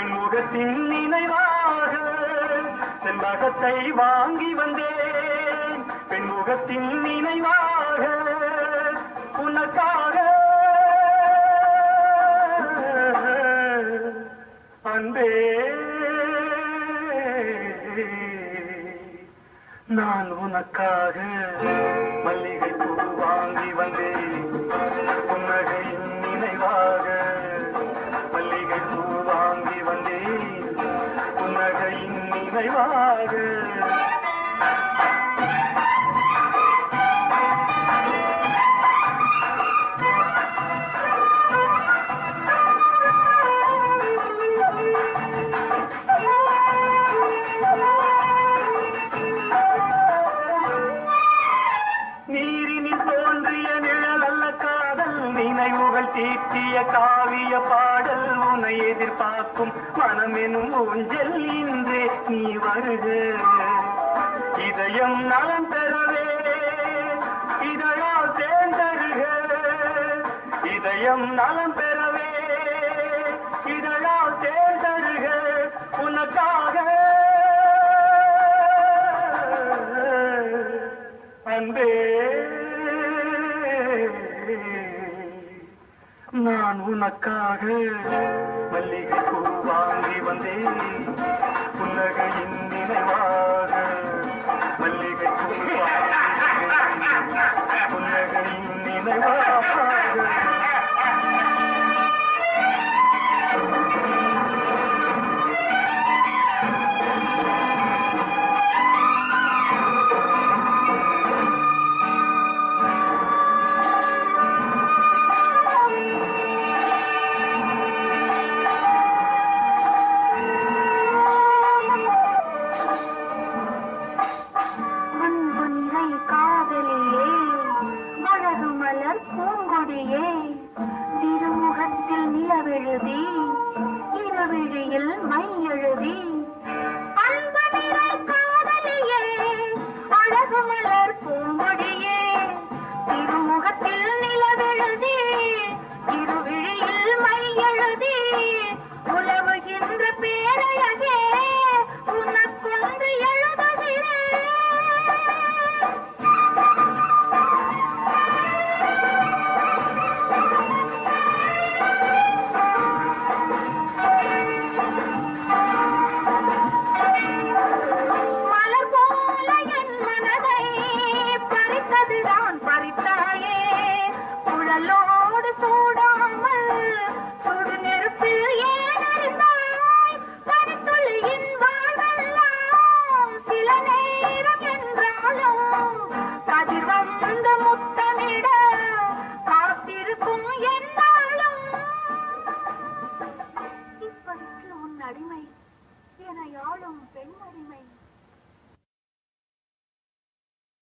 என் முகத்தின் நினைவாக செண்பகத்தை வாங்கி வந்தேன் பெண் முகத்தின் நினைவாக உனக்காக அன்பே நான் உனக்காக மல்லிகை பூ வாங்கி வந்தேன் புன்னகையின் நினைவாக மல்லிகை பூ வாங்கி வந்தேன் புன்னகையின் நினைவாக நீரினில் தோன்றிய நிழல் அல்ல காதல் நினைவுகள் தீட்டிய காவிய பாடல் உன்னை எதிர்பார்க்கும் மனமெனும் ஊஞ்சல் இன்றே நீ வருக இதயம் நலம் பெறவே இதழால் தேர்ந்தருக இதயம் நலம் பெறவே இதழால் தேர்ந்தருக உனக்காக அன்பே நான் உனக்காக மல்லிகை பூ வாங்கி வந்தேன் புன்னகையின் நினைவாக மல்லிகை பூ வாங்கி வந்தேன், புன்னகையின் நினைவாக அன்பு நிறை காதலியே அழகு மலர் பூங்கொடியே திருமுகத்தில் நிலவெழுதி இரவிழியில் மை எழுதி அன்பு நிறை காதலியே அழகு மலர் பூங்கொடியே திருமுகத்தில் நிலவெழுதி இருவிழியில் மை எழுதி உலவுகின்ற பேரழகே உனக்கொன்று எழுதுகிறேன் மலர் போல என் மனதை பறித்ததுதான் பறித்தாயே குழலோ